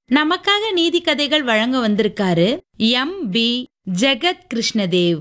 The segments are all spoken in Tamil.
நமக்காக நீதி கதைகள் வழங்க வந்திருக்காரு எம் பி ஜெகத் கிருஷ்ணதேவ்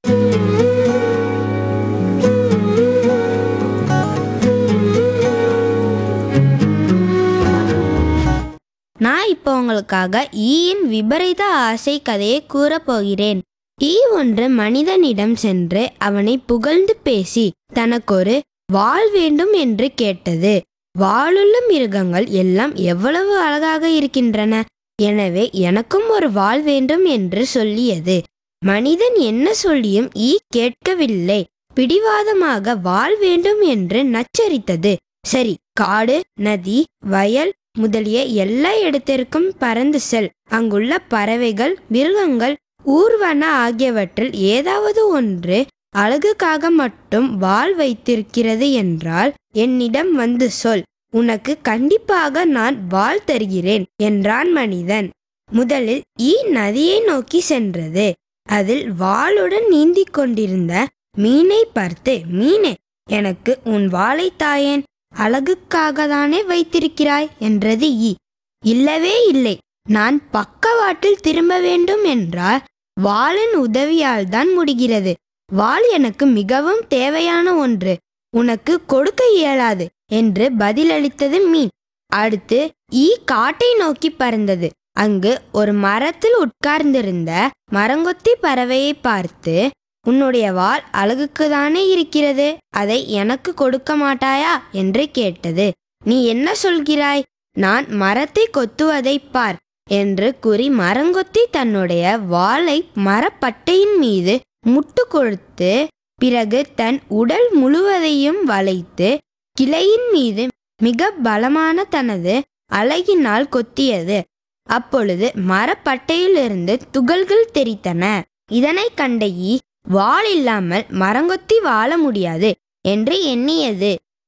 நான் இப்போ உங்களுக்காக ஈயின் விபரீத ஆசை கதையை கூறப் போகிறேன் ஈ ஒன்று மனிதனிடம் சென்று அவனை புகழ்ந்து பேசி தனக்கொரு வாள் வேண்டும் என்று கேட்டது வாளுள்ள மிருகங்கள் எல்லாம் எவ்வளவு அழகாக இருக்கின்றன எனவே எனக்கும் ஒரு வாள் வேண்டும் என்று சொல்லியது மனிதன் என்ன சொல்லியும் ஈ கேட்கவில்லை பிடிவாதமாக வாள் வேண்டும் என்று நச்சரித்தது சரி காடு நதி வயல் முதலிய எல்லா இடத்திற்கும் பறந்து செல் அங்குள்ள பறவைகள் மிருகங்கள் ஊர்வன ஆகியவற்றில் ஏதாவது ஒன்று அழகுக்காக மட்டும் வாள் வைத்திருக்கிறது என்றால் என்னிடம் வந்து சொல் உனக்கு கண்டிப்பாக நான் வாள் தருகிறேன் என்றான் மனிதன் முதலில் ஈ நதியை நோக்கி சென்றது அதில் வாளுடன் நீந்திக் கொண்டிருந்த மீனை பார்த்து மீனே எனக்கு உன் வாளை தாயேன் அழகுக்காக தானே வைத்திருக்கிறாய் என்றது ஈ இல்லவே இல்லை நான் பக்கவாட்டில் திரும்ப வேண்டும் என்றால் வாளின் உதவியால் தான் முடிகிறது வாள் எனக்கு மிகவும் தேவையான ஒன்று உனக்கு கொடுக்க இயலாது என்று பதிலளித்தது மீன் அடுத்து ஈ காட்டை நோக்கி பறந்தது அங்கு ஒரு மரத்தில் உட்கார்ந்திருந்த மரங்கொத்தி பறவையை பார்த்து உன்னுடைய வாள் அழகுக்கு தானே இருக்கிறது அதை எனக்கு கொடுக்க மாட்டாயா என்று கேட்டது நீ என்ன சொல்கிறாய் நான் மரத்தை கொத்துவதை பார் என்று கூறி மரங்கொத்தி தன்னுடைய வாளை மரப்பட்டையின் மீது முட்டு கொடுத்து பிறகு தன் உடல் முழுவதையும் வளைத்து கிளையின் மீது மிக பலமான தனது அழகினால் கொத்தியது அப்பொழுது மரப்பட்டையிலிருந்து துகள்கள் தெரித்தன இதனை கண்ட ஈ வாள் இல்லாமல் மரங்கொத்தி வாழ முடியாது என்று எண்ணியது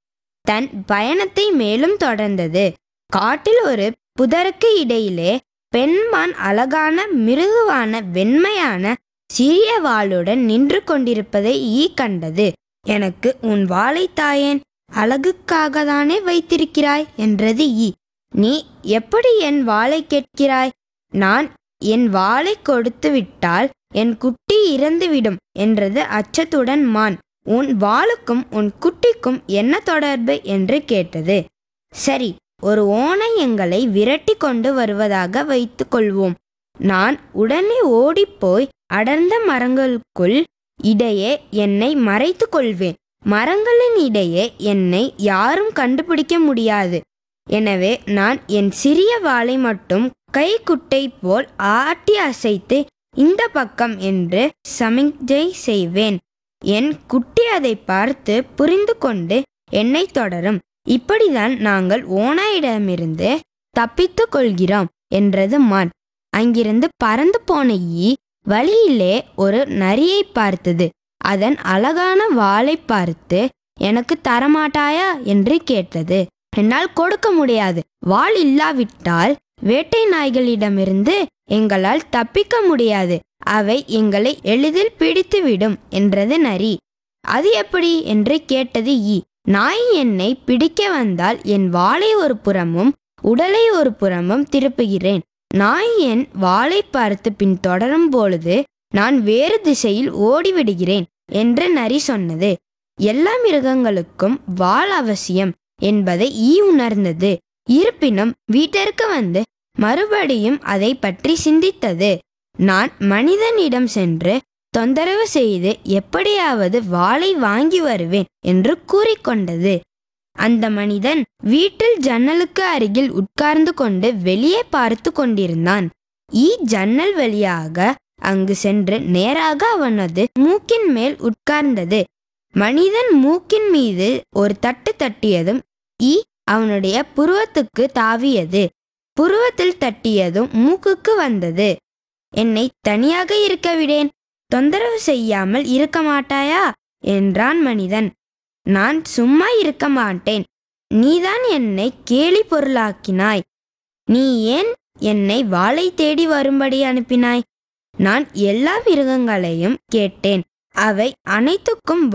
தன் பயணத்தை மேலும் தொடர்ந்தது காட்டில் ஒரு புதருக்கு இடையிலே பெண்மான் அழகான மிருதுவான வெண்மையான சிறிய வாளுடன் நின்று கொண்டிருப்பதை ஈ கண்டது எனக்கு உன் வாளை தாயேன் அழகுக்காக தானே வைத்திருக்கிறாய் என்றது ஈ நீ எப்படி என் வாளை கேட்கிறாய் நான் என் வாளை கொடுத்து விட்டால் என் குட்டி இறந்துவிடும் என்றது அச்சத்துடன் மான் உன் வாளுக்கும் உன் குட்டிக்கும் என்ன தொடர்பு என்று கேட்டது சரி ஒரு ஓனை எங்களை விரட்டி கொண்டு வருவதாக வைத்துக் கொள்வோம் நான் உடனே ஓடிப்போய் அடர்ந்த மரங்களுக்குள் இடையே என்னை மறைத்து கொள்வேன் மரங்களின் இடையே என்னை யாரும் கண்டுபிடிக்க முடியாது எனவே நான் என் சிறிய வாளை மட்டும் கைக்குட்டை போல் ஆட்டி அசைத்து இந்த பக்கம் என்று சமிக்ஞை செய்வேன் என் குட்டி அதை பார்த்து புரிந்து கொண்டு என்னை தொடரும் இப்படிதான் நாங்கள் ஓனாயிடமிருந்து தப்பித்துக் கொள்கிறோம் என்றது மான் அங்கிருந்து பறந்து போன ஈ வழியிலே ஒரு நரியை பார்த்தது அதன் அழகான வாளை பார்த்து எனக்கு தரமாட்டாயா என்று கேட்டது என்னால் கொடுக்க முடியாது வாள் இல்லாவிட்டால் வேட்டை நாய்களிடமிருந்து எங்களால் தப்பிக்க முடியாது அவை எங்களை எளிதில் பிடித்துவிடும் என்றது நரி அது எப்படி என்று கேட்டது ஈ நாய் என்னை பிடிக்க வந்தால் என் வாளை ஒரு புறமும் உடலை ஒரு புறமும் திருப்புகிறேன் நாய் என் வாளை பார்த்து பின் தொடரும் பொழுது நான் வேறு திசையில் ஓடிவிடுகிறேன் என்று நரி சொன்னது எல்லா மிருகங்களுக்கும் வாள் அவசியம் என்பதை ஈ உணர்ந்தது இருப்பினும் வீட்டிற்கு வந்து மறுபடியும் அதை பற்றி சிந்தித்தது நான் மனிதனிடம் சென்று தொந்தரவு செய்து எப்படியாவது வாளை வாங்கி வருவேன் என்று கூறிக்கொண்டது அந்த மனிதன் வீட்டில் ஜன்னலுக்கு அருகில் உட்கார்ந்து கொண்டு வெளியே பார்த்து கொண்டிருந்தான் ஈ ஜன்னல் வழியாக அங்கு சென்று நேராக அவனது மூக்கின் மேல் உட்கார்ந்தது மனிதன் மூக்கின் மீது ஒரு தட்டு தட்டியதும் ஈ அவனுடைய புருவத்துக்கு தாவியது புருவத்தில் தட்டியதும் மூக்குக்கு வந்தது என்னை தனியாக இருக்க விடேன் தொந்தரவு செய்யாமல் இருக்க மாட்டாயா என்றான் மனிதன் நான் சும்மா இருக்க மாட்டேன் நீதான் என்னை கேலி பொருளாக்கினாய் நீ ஏன் என்னை வாளை தேடி வரும்படி அனுப்பினாய் நான் எல்லா மிருகங்களையும் கேட்டேன் அவை அனைத்துக்கும்